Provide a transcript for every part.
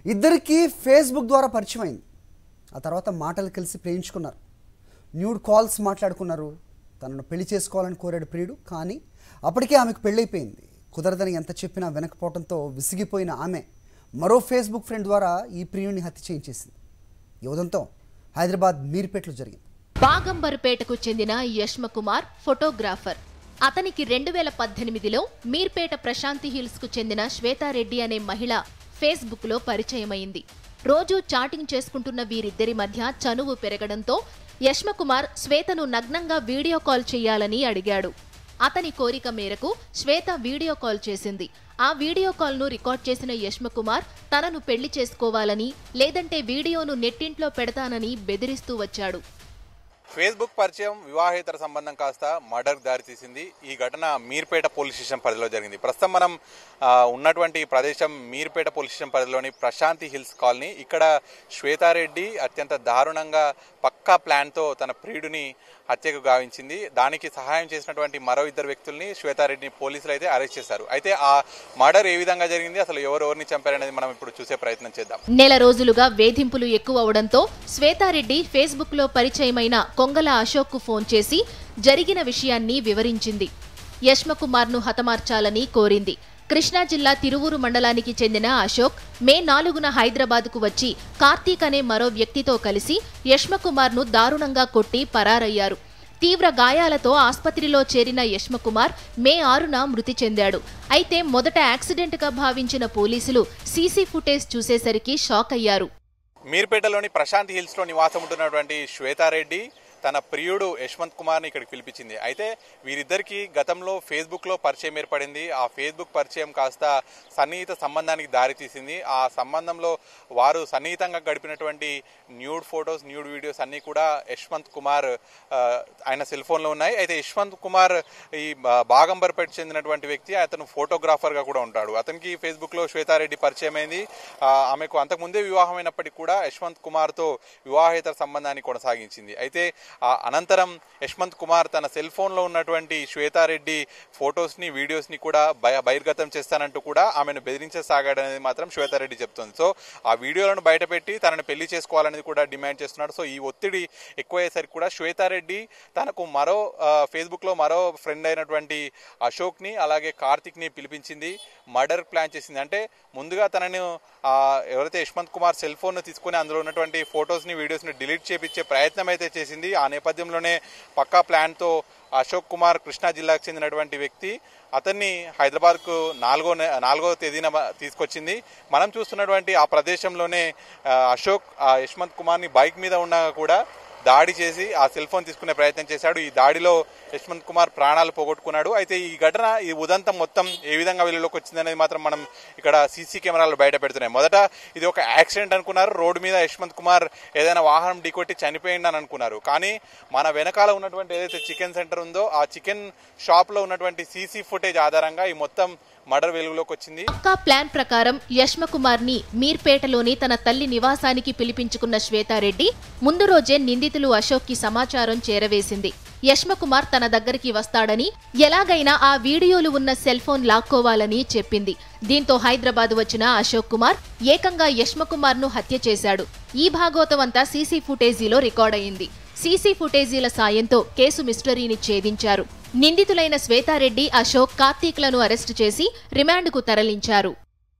ఇద్దరికి ఫేస్బుక్ ద్వారా పరిచయం అయింది ఆ తర్వాత మాటలు కలిసి ప్రేమించుకున్నారు న్యూడ్ కాల్స్ మాట్లాడుకున్నారు తనను పెళ్లి చేసుకోవాలని కోరాడు ప్రియుడు కానీ అప్పటికే ఆమెకు పెళ్ళైపోయింది కుదరదని ఎంత చెప్పినా వెనకపోవడంతో విసిగిపోయిన ఆమె మరో ఫేస్బుక్ ఫ్రెండ్ ద్వారా ఈ ప్రియుడిని హత్య చేయించేసింది ఈ ఉదంతం హైదరాబాద్ మీర్పేటలో జరిగింది బాగంబర్పేటకు చెందిన యష్మకుమార్ ఫోటోగ్రాఫర్ అతనికి రెండు వేల పద్దెనిమిదిలో మీర్పేట ప్రశాంతి హిల్స్ కు చెందిన శ్వేతారెడ్డి అనే మహిళ ఫేస్బుక్ లో పరిచయమైంది రోజూ చాటింగ్ చేసుకుంటున్న వీరిద్దరి మధ్య చనువు పెరగడంతో యష్మకుమార్ శ్వేతను నగ్నంగా వీడియో కాల్ చేయాలని అడిగాడు అతని కోరిక మేరకు శ్వేత వీడియో కాల్ చేసింది ఆ వీడియో కాల్ను రికార్డ్ చేసిన యష్మకుమార్ తనను పెళ్లి చేసుకోవాలని లేదంటే వీడియోను నెట్టింట్లో పెడతానని బెదిరిస్తూ వచ్చాడు ఫేస్బుక్ పరిచయం వివాహేతర సంబంధం కాస్త మర్డర్ దారితీసింది ఈ ఘటన మీర్పేట పోలీస్ స్టేషన్ పరిధిలో జరిగింది ప్రస్తుతం మనం ఆ, ఉన్నటువంటి ప్రదేశం మీర్పేట పోలీస్ స్టేషన్ పరిధిలోని ప్రశాంతి హిల్స్ కాలనీ ఇక్కడ శ్వేతారెడ్డి అత్యంత దారుణంగా పక్కా ప్లాన్తో తన ప్రియుడిని హత్యకు గావించింది దానికి సహాయం చేసినటువంటి మరో ఇద్దరు వ్యక్తుల్ని శ్వేతారెడ్డిని పోలీసులు అయితే అరెస్ట్ చేశారు అయితే ఆ మర్డర్ ఏ విధంగా జరిగింది అసలు ఎవరు ఎవరిని చంపారనేది మనం ఇప్పుడు చూసే ప్రయత్నం చేద్దాం నెల రోజులుగా వేధింపులు ఎక్కువ అవడంతో శ్వేతారెడ్డి ఫేస్బుక్ లో పరిచయమైన కొంగల అశోక్ కు ఫోన్ చేసి జరిగిన విషయాన్ని వివరించింది యష్మకుమార్ ను హతమార్చాలని కోరింది కృష్ణా జిల్లా తిరువూరు మండలానికి చెందిన అశోక్ మే నాలుగున హైదరాబాద్ కు వచ్చి కార్తీక్ అనే మరో వ్యక్తితో కలిసి యష్మకుమార్ ను దారుణంగా కొట్టి పరారయ్యారు తీవ్ర గాయాలతో ఆస్పత్రిలో చేరిన యష్మకుమార్ మే ఆరున మృతి చెందాడు అయితే మొదట యాక్సిడెంట్గా భావించిన పోలీసులు సీసీ ఫుటేజ్ చూసేసరికి షాక్ అయ్యారు మీర్పేటలోని ప్రశాంత్ హిల్స్ లో నివాసం ఉంటున్నటువంటి శ్వేతారెడ్డి తన ప్రియుడు యశ్వంత్ కుమార్ని ఇక్కడికి పిలిపించింది అయితే వీరిద్దరికి గతంలో ఫేస్బుక్ లో పరిచయం ఏర్పడింది ఆ ఫేస్బుక్ పరిచయం కాస్త సన్నిహిత సంబంధానికి దారితీసింది ఆ సంబంధంలో వారు సన్నిహితంగా గడిపినటువంటి న్యూడ్ ఫొటోస్ న్యూడ్ వీడియోస్ అన్ని కూడా యశ్వంత్ కుమార్ ఆ, ఆయన సెల్ ఫోన్ లో ఉన్నాయి అయితే యశ్వంత్ కుమార్ ఈ బా- బాగంబర్పేట చెందినటువంటి వ్యక్తి అతను ఫోటోగ్రాఫర్ గా కూడా ఉంటాడు అతనికి ఫేస్బుక్ లో శ్వేతారెడ్డి పరిచయం అయింది ఆ, ఆమెకు అంతకుముందే వివాహమైనప్పటికీ కూడా యశ్వంత్ కుమార్ తో వివాహేతర సంబంధాన్ని కొనసాగించింది అయితే ఆ అనంతరం యశ్వంత్ కుమార్ తన సెల్ ఫోన్ లో ఉన్నటువంటి శ్వేతారెడ్డి ఫొటోస్ ని వీడియోస్ ని కూడా బయ- బహిర్గతం చేస్తానంటూ కూడా ఆమెను బెదిరించసాగాడనేది మాత్రం శ్వేతారెడ్డి చెప్తుంది సో ఆ వీడియోలను బయటపెట్టి తనను పెళ్లి చేసుకోవాలనేది కూడా డిమాండ్ చేస్తున్నాడు సో ఈ ఒత్తిడి ఎక్కువయ్యేసరికి కూడా శ్వేతారెడ్డి తనకు మరో ఆ, ఫేస్బుక్ లో మరో ఫ్రెండ్ అయినటువంటి అశోక్ ని అలాగే కార్తిక్ ని పిలిపించింది మర్డర్ ప్లాన్ చేసింది అంటే ముందుగా తనను ఆ, ఎవరైతే యశ్వంత్ కుమార్ సెల్ ఫోన్ తీసుకుని అందులో ఉన్నటువంటి ఫొటోస్ ని వీడియోస్ ని డిలీట్ చేపించే ప్రయత్నం అయితే చేసింది ఆ నేపథ్యంలోనే పక్కా ప్లాన్ తో అశోక్ కుమార్ కృష్ణా జిల్లాకు చెందినటువంటి వ్యక్తి అతన్ని హైదరాబాద్కు నాలుగో నె- నాలుగో తేదీన మ- తీసుకొచ్చింది మనం చూస్తున్నటువంటి ఆ ప్రదేశంలోనే ఆ, అశోక్ ఆ యశ్వంత్ కుమార్ని బైక్ మీద ఉన్నా కూడా దాడి చేసి ఆ సెల్ ఫోన్ తీసుకునే ప్రయత్నం చేశాడు ఈ దాడిలో యశ్వంత్ కుమార్ ప్రాణాలు పోగొట్టుకున్నాడు అయితే ఈ ఘటన ఈ ఉదంతం మొత్తం ఏ విధంగా వెలుగులోకి వచ్చిందనేది మాత్రం మనం ఇక్కడ సీసీ కెమెరాలు బయట పెడుతున్నాయి మొదట ఇది ఒక యాక్సిడెంట్ అనుకున్నారు రోడ్డు మీద యశ్వంత్ కుమార్ ఏదైనా వాహనం ఢీకొట్టి చనిపోయింది అని అనుకున్నారు కానీ మన వెనకాల ఉన్నటువంటి ఏదైతే చికెన్ సెంటర్ ఉందో ఆ చికెన్ షాప్ లో ఉన్నటువంటి సీసీ ఫుటేజ్ ఆధారంగా ఈ మొత్తం మర్డర్ వెలుగులోకి వచ్చింది పక్కా ప్లాన్ ప్రకారం యష్మకుమార్ ని మీర్పేటలోని తన తల్లి నివాసానికి పిలిపించుకున్న శ్వేతారెడ్డి ముందు రోజే నిందితులు అశోక్ కి సమాచారం చేరవేసింది యష్మకుమార్ తన దగ్గరికి వస్తాడని ఎలాగైనా ఆ వీడియోలు ఉన్న సెల్ ఫోన్ లాక్కోవాలని చెప్పింది దీంతో హైదరాబాద్ వచ్చిన అశోక్ కుమార్ ఏకంగా యష్మకుమార్ ను హత్య చేశాడు ఈ భాగవతం అంతా సీసీ ఫుటేజీలో రికార్డ్ అయింది సీసీ ఫుటేజీల సాయంతో కేసు మిస్టరీని ఛేదించారు నిందితులైన శ్వేతారెడ్డి అశోక్ కార్తీక్లను అరెస్టు చేసి రిమాండ్కు తరలించారు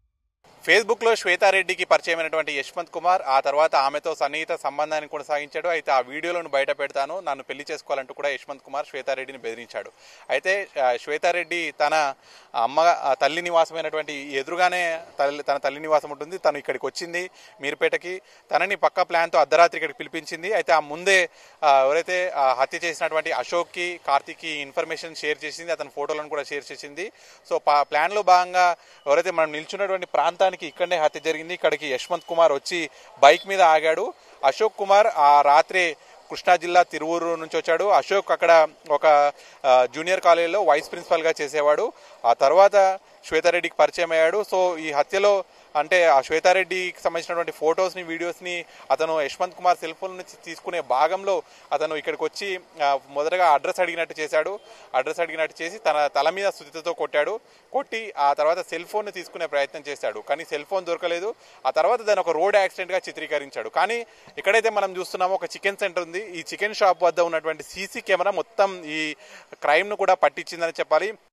ఫేస్బుక్ లో శ్వేతారెడ్డికి పరిచయమైనటువంటి యశ్వంత్ కుమార్ ఆ తర్వాత ఆమెతో సన్నిహిత సంబంధాన్ని కొనసాగించాడు అయితే ఆ వీడియోలను బయట పెడతాను నన్ను పెళ్లి చేసుకోవాలంటూ కూడా యశ్వంత్ కుమార్ శ్వేతారెడ్డిని బెదిరించాడు అయితే ఆ, శ్వేతారెడ్డి తన అమ్మ ఆ, తల్లి నివాసమైనటువంటి ఎదురుగానే తల్లి తన తల్లి నివాసం ఉంటుంది తను ఇక్కడికి వచ్చింది మీర్పేటకి తనని పక్క ప్లాన్తో అర్ధరాత్రి ఇక్కడికి పిలిపించింది అయితే ఆ ముందే ఆ, ఎవరైతే ఆ, హత్య చేసినటువంటి అశోక్కి కార్తీక్కి ఇన్ఫర్మేషన్ షేర్ చేసింది అతని ఫోటోలను కూడా షేర్ చేసింది సో పా- ప్లాన్లో భాగంగా ఎవరైతే మనం నిల్చున్నటువంటి ప్రాంతానికి ఇక్కడనే హత్య జరిగింది ఇక్కడికి యశ్వంత్ కుమార్ వచ్చి బైక్ మీద ఆగాడు అశోక్ కుమార్ ఆ రాత్రి కృష్ణా జిల్లా తిరువూరు నుంచి వచ్చాడు అశోక్ అక్కడ ఒక ఆ, జూనియర్ కాలేజీలో వైస్ ప్రిన్సిపల్గా చేసేవాడు ఆ తర్వాత శ్వేతారెడ్డికి పరిచయం అయ్యాడు సో ఈ హత్యలో అంటే ఆ శ్వేతారెడ్డికి సంబంధించినటువంటి ఫొటోస్ని వీడియోస్ని అతను యశ్వంత్ కుమార్ సెల్ ఫోన్ నుంచి తీసుకునే భాగంలో అతను ఇక్కడికి వచ్చి ఆ, మొదటగా అడ్రస్ అడిగినట్టు చేశాడు అడ్రస్ అడిగినట్టు చేసి తన తల మీద సుతితో కొట్టాడు కొట్టి ఆ తర్వాత సెల్ ఫోన్ తీసుకునే ప్రయత్నం చేశాడు కానీ సెల్ ఫోన్ దొరకలేదు ఆ తర్వాత దాన్ని ఒక రోడ్ యాక్సిడెంట్ గా చిత్రీకరించాడు కానీ ఎక్కడైతే మనం చూస్తున్నామో ఒక చికెన్ సెంటర్ ఉంది ఈ చికెన్ షాప్ వద్ద ఉన్నటువంటి సీసీ కెమెరా మొత్తం ఈ క్రైమ్ ను కూడా పట్టించిందని చెప్పాలి